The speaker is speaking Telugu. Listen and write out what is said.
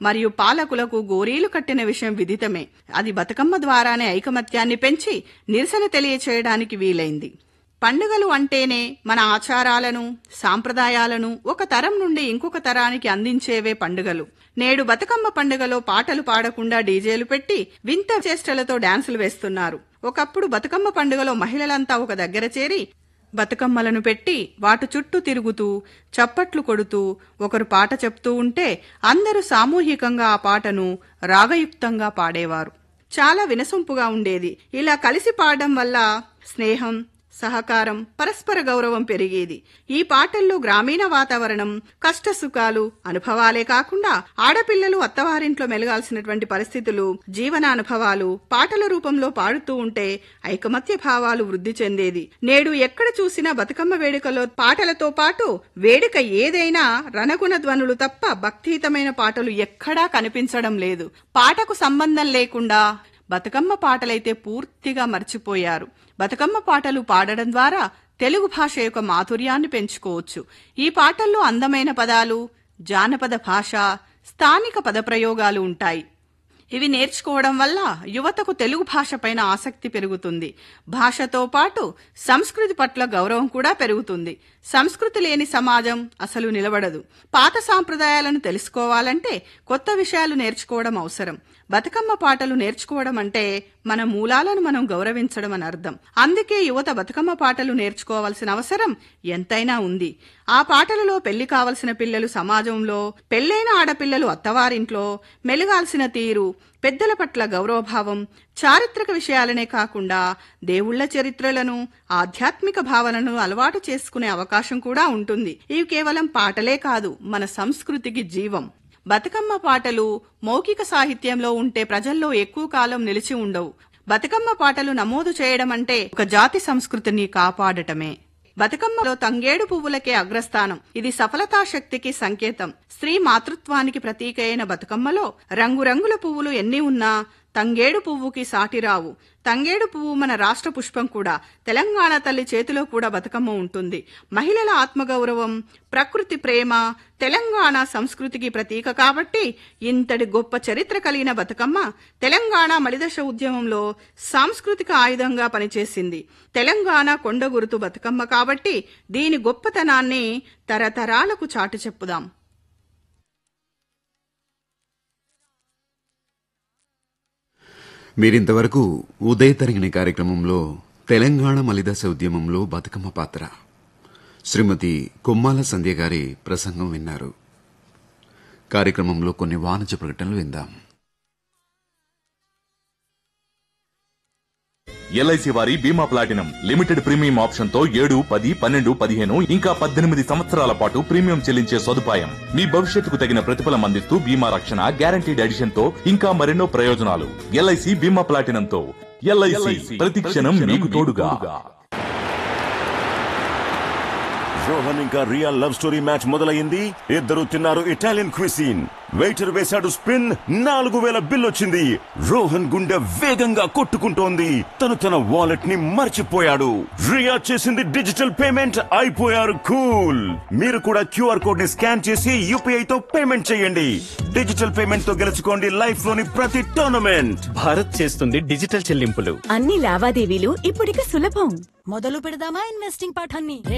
మరియు పాలకులకు గోరీలు కట్టిన విషయం విదితమే అది బతుకమ్మ ద్వారానే ఐకమత్యాన్ని పెంచి నిరసన తెలియచేయడానికి వీలైంది పండుగలు అంటేనే మన ఆచారాలను సాంప్రదాయాలను ఒక తరం నుండి ఇంకొక తరానికి అందించేవే పండుగలు నేడు బతుకమ్మ పండుగలో పాటలు పాడకుండా డీజేలు పెట్టి వింత చేష్టలతో డాన్సులు వేస్తున్నారు ఒకప్పుడు బతుకమ్మ పండుగలో మహిళలంతా ఒక దగ్గర చేరి బతుకమ్మలను పెట్టి వాటి చుట్టూ తిరుగుతూ చప్పట్లు కొడుతూ ఒకరు పాట చెప్తూ ఉంటే అందరూ సామూహికంగా ఆ పాటను రాగయుక్తంగా పాడేవారు చాలా వినసొంపుగా ఉండేది ఇలా కలిసి పాడడం వల్ల స్నేహం సహకారం పరస్పర గౌరవం పెరిగేది ఈ పాటల్లో గ్రామీణ వాతావరణం కష్ట సుఖాలు అనుభవాలే కాకుండా ఆడపిల్లలు అత్తవారింట్లో మెలగాల్సినటువంటి పరిస్థితులు జీవనానుభవాలు పాటల రూపంలో పాడుతూ ఉంటే ఐకమత్య భావాలు వృద్ధి చెందేది నేడు ఎక్కడ చూసినా బతుకమ్మ వేడుకలో పాటలతో పాటు వేడుక ఏదైనా రణగుణ ధ్వనులు తప్ప భక్తిహితమైన పాటలు ఎక్కడా కనిపించడం లేదు పాటకు సంబంధం లేకుండా బతుకమ్మ పాటలైతే పూర్తిగా మర్చిపోయారు బతుకమ్మ పాటలు పాడడం ద్వారా తెలుగు భాష యొక్క మాధుర్యాన్ని పెంచుకోవచ్చు ఈ పాటల్లో అందమైన పదాలు జానపద భాష స్థానిక పదప్రయోగాలు ఉంటాయి ఇవి నేర్చుకోవడం వల్ల యువతకు తెలుగు భాష పైన ఆసక్తి పెరుగుతుంది భాషతో పాటు సంస్కృతి పట్ల గౌరవం కూడా పెరుగుతుంది సంస్కృతి లేని సమాజం అసలు నిలబడదు పాత సాంప్రదాయాలను తెలుసుకోవాలంటే కొత్త విషయాలు నేర్చుకోవడం అవసరం బతుకమ్మ పాటలు నేర్చుకోవడం అంటే మన మూలాలను మనం గౌరవించడం అని అర్థం అందుకే యువత బతుకమ్మ పాటలు నేర్చుకోవాల్సిన అవసరం ఎంతైనా ఉంది ఆ పాటలలో పెళ్లి కావలసిన పిల్లలు సమాజంలో పెళ్లైన ఆడపిల్లలు అత్తవారింట్లో మెలగాల్సిన తీరు పెద్దల పట్ల గౌరవభావం చారిత్రక విషయాలనే కాకుండా దేవుళ్ల చరిత్రలను ఆధ్యాత్మిక భావనను అలవాటు చేసుకునే అవకాశం కూడా ఉంటుంది ఇవి కేవలం పాటలే కాదు మన సంస్కృతికి జీవం బతుకమ్మ పాటలు మౌఖిక సాహిత్యంలో ఉంటే ప్రజల్లో ఎక్కువ కాలం నిలిచి ఉండవు బతుకమ్మ పాటలు నమోదు చేయడం అంటే ఒక జాతి సంస్కృతిని కాపాడటమే బతుకమ్మలో తంగేడు పువ్వులకే అగ్రస్థానం ఇది సఫలతా శక్తికి సంకేతం స్త్రీ మాతృత్వానికి ప్రతీక అయిన బతుకమ్మలో రంగురంగుల పువ్వులు ఎన్ని ఉన్నా తంగేడు పువ్వుకి సాటిరావు తంగేడు పువ్వు మన రాష్ట్ర పుష్పం కూడా తెలంగాణ తల్లి చేతిలో కూడా బతుకమ్మ ఉంటుంది మహిళల ఆత్మగౌరవం ప్రకృతి ప్రేమ తెలంగాణ సంస్కృతికి ప్రతీక కాబట్టి ఇంతటి గొప్ప చరిత్ర కలిగిన బతుకమ్మ తెలంగాణ మలిదశ ఉద్యమంలో సాంస్కృతిక ఆయుధంగా పనిచేసింది తెలంగాణ కొండ గురుతు బతుకమ్మ కాబట్టి దీని గొప్పతనాన్ని తరతరాలకు చాటి చెప్పుదాం మీరింతవరకు ఉదయ తరిగిన కార్యక్రమంలో తెలంగాణ మలిదశ ఉద్యమంలో బతుకమ్మ పాత్ర శ్రీమతి కొమ్మాల సంధ్య గారి ప్రసంగం విన్నారు కార్యక్రమంలో కొన్ని వాణిజ్య ప్రకటనలు విందాం ఎల్ఐసి వారి బీమా ప్లాటినం లిమిటెడ్ ప్రీమియం ఆప్షన్ తో ఏడు పది పన్నెండు పదిహేను ఇంకా పద్దెనిమిది సంవత్సరాల పాటు ప్రీమియం చెల్లించే సదుపాయం మీ భవిష్యత్తుకు తగిన ప్రతిఫలం అందిస్తూ బీమా రక్షణ గ్యారంటీడ్ ఎడిషన్ తో ఇంకా మరెన్నో ప్రయోజనాలు ఎల్ఐసి బీమా ప్లాటినం తో ఎల్ఐసి ప్రతి క్షణం మీకు తోడుగా రోహన్ ఇంకా రియా లవ్ స్టోరీ మ్యాచ్ మొదలైంది ఇద్దరు తిన్నారు ఇటాలియన్ క్విసిన్ వెయిటర్ వేశాడు స్పిన్ నాలుగు వేల బిల్ వచ్చింది రోహన్ గుండె వేగంగా కొట్టుకుంటోంది తను తన వాలెట్ ని మర్చిపోయాడు రియా చేసింది డిజిటల్ పేమెంట్ అయిపోయారు కూల్ మీరు కూడా క్యూఆర్ కోడ్ ని స్కాన్ చేసి యూపీఐ తో పేమెంట్ చేయండి డిజిటల్ పేమెంట్ తో గెలుచుకోండి లైఫ్ లోని ప్రతి టోర్నమెంట్ భారత్ చేస్తుంది డిజిటల్ చెల్లింపులు అన్ని లావాదేవీలు ఇప్పుడిక సులభం మొదలు పెడదామా ఇన్వెస్టింగ్ పాఠాన్ని